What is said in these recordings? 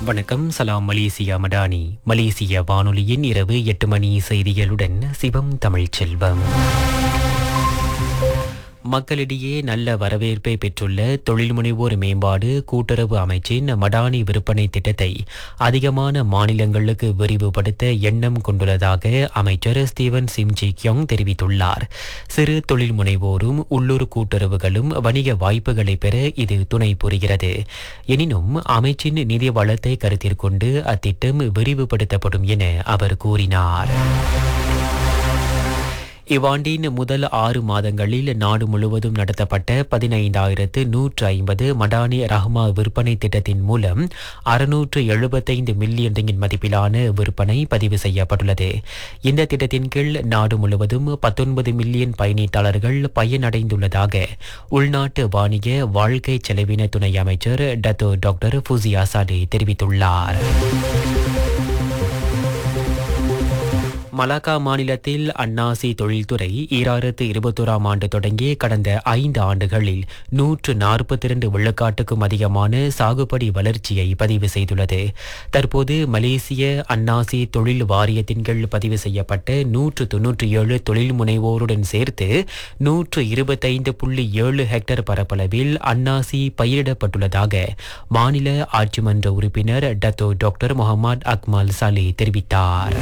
வணக்கம் சலாம் மலேசியா மடானி மலேசிய வானொலியின் இரவு எட்டு மணி செய்திகளுடன் சிவம் தமிழ்ச்செல்வம் மக்களிடையே நல்ல வரவேற்பை பெற்றுள்ள தொழில் முனைவோர் மேம்பாடு கூட்டுறவு அமைச்சின் மடானி விற்பனை திட்டத்தை அதிகமான மாநிலங்களுக்கு விரிவுபடுத்த எண்ணம் கொண்டுள்ளதாக அமைச்சர் ஸ்டீவன் சிம்ஜி கியோங் தெரிவித்துள்ளார் சிறு தொழில் முனைவோரும் உள்ளூர் கூட்டுறவுகளும் வணிக வாய்ப்புகளை பெற இது துணை புரிகிறது எனினும் அமைச்சின் நிதி வளத்தை கருத்தில் கொண்டு அத்திட்டம் விரிவுபடுத்தப்படும் என அவர் கூறினார் இவ்வாண்டின் முதல் ஆறு மாதங்களில் நாடு முழுவதும் நடத்தப்பட்ட பதினைந்தாயிரத்து நூற்று ஐம்பது மடானி ரஹ்மா விற்பனை திட்டத்தின் மூலம் அறுநூற்று எழுபத்தைந்து மில்லியன் ரிங்கின் மதிப்பிலான விற்பனை பதிவு செய்யப்பட்டுள்ளது இந்த திட்டத்தின் கீழ் நாடு முழுவதும் பத்தொன்பது மில்லியன் பயணீட்டாளர்கள் பயனடைந்துள்ளதாக உள்நாட்டு வாணிக வாழ்க்கை செலவின துணை அமைச்சர் டத்தோ டாக்டர் ஃபுசியா சாலே தெரிவித்துள்ளார் மலாக்கா மாநிலத்தில் அன்னாசி தொழில்துறை ஈராயிரத்து இருபத்தோராம் ஆண்டு தொடங்கி கடந்த ஐந்து ஆண்டுகளில் நூற்று நாற்பத்தி இரண்டு விழுக்காட்டுக்கும் அதிகமான சாகுபடி வளர்ச்சியை பதிவு செய்துள்ளது தற்போது மலேசிய அன்னாசி தொழில் வாரியத்தின் கீழ் பதிவு செய்யப்பட்ட நூற்று தொன்னூற்றி ஏழு தொழில் முனைவோருடன் சேர்த்து நூற்று இருபத்தைந்து புள்ளி ஏழு ஹெக்டேர் பரப்பளவில் அன்னாசி பயிரிடப்பட்டுள்ளதாக மாநில ஆட்சிமன்ற உறுப்பினர் Dato doctor Mohamed Akmal Saleh தெரிவித்தார்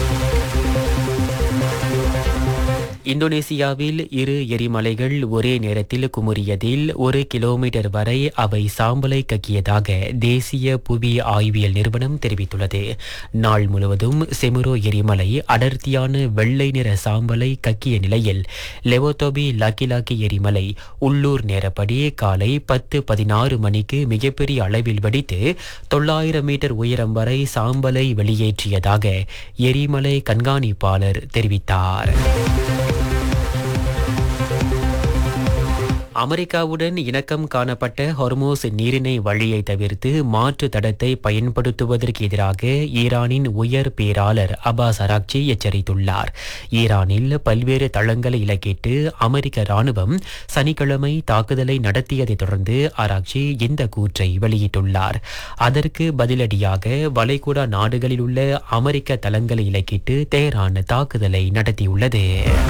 இந்தோனேசியாவில் இரு எரிமலைகள் ஒரே நேரத்தில் குமுறியதில் ஒரு கிலோமீட்டர் வரை அவை சாம்பலை கக்கியதாக தேசிய புவி ஆய்வியல் நிறுவனம் தெரிவித்துள்ளது நாள் முழுவதும் செமுரோ எரிமலை அடர்த்தியான வெள்ளை நிற சாம்பலை கக்கிய நிலையில் லெவோதோபி லாக்கி லாக்கி எரிமலை உள்ளூர் நேரப்படி காலை பத்து பதினாறு மணிக்கு மிகப்பெரிய அளவில் வெடித்து தொள்ளாயிரம் மீட்டர் உயரம் வரை சாம்பலை வெளியேற்றியதாக எரிமலை கண்காணிப்பாளர் தெரிவித்தார் அமெரிக்காவுடன் இணக்கம் காணப்பட்ட ஹொர்மோஸ் நீரிணை வழியை தவிர்த்து மாற்று தடத்தை பயன்படுத்துவதற்கு எதிராக ஈரானின் உயர் பேராளர் அபாஸ் அராக்சி எச்சரித்துள்ளார் ஈரானில் பல்வேறு தளங்களை இலக்கிட்டு அமெரிக்க ராணுவம் சனிக்கிழமை தாக்குதலை நடத்தியதைத் தொடர்ந்து அராக்சி இந்த கூற்றை வெளியிட்டுள்ளார் அதற்கு பதிலடியாக வளைகுடா நாடுகளில் உள்ள அமெரிக்க தளங்களை இலக்கிட்டு தேரான் தாக்குதலை நடத்தியுள்ளது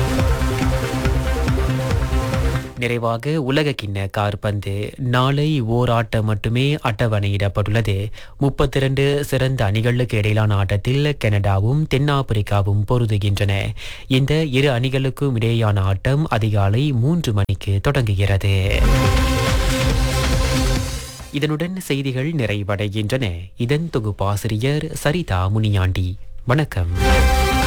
நிறைவாக உலக கிண்ண கார்பந்து நாளை ஓர் ஆட்டம் மட்டுமே அட்டவணையிடப்பட்டுள்ளது முப்பத்தி இரண்டு சிறந்த அணிகளுக்கு இடையிலான ஆட்டத்தில் கனடாவும் தென்னாப்பிரிக்காவும் பொருதுகின்றன இந்த இரு அணிகளுக்கும் இடையேயான ஆட்டம் அதிகாலை மூன்று மணிக்கு தொடங்குகிறது இதனுடன் செய்திகள் நிறைவடைகின்றன இதன் தொகுப்பாசிரியர் சரிதா முனியாண்டி வணக்கம்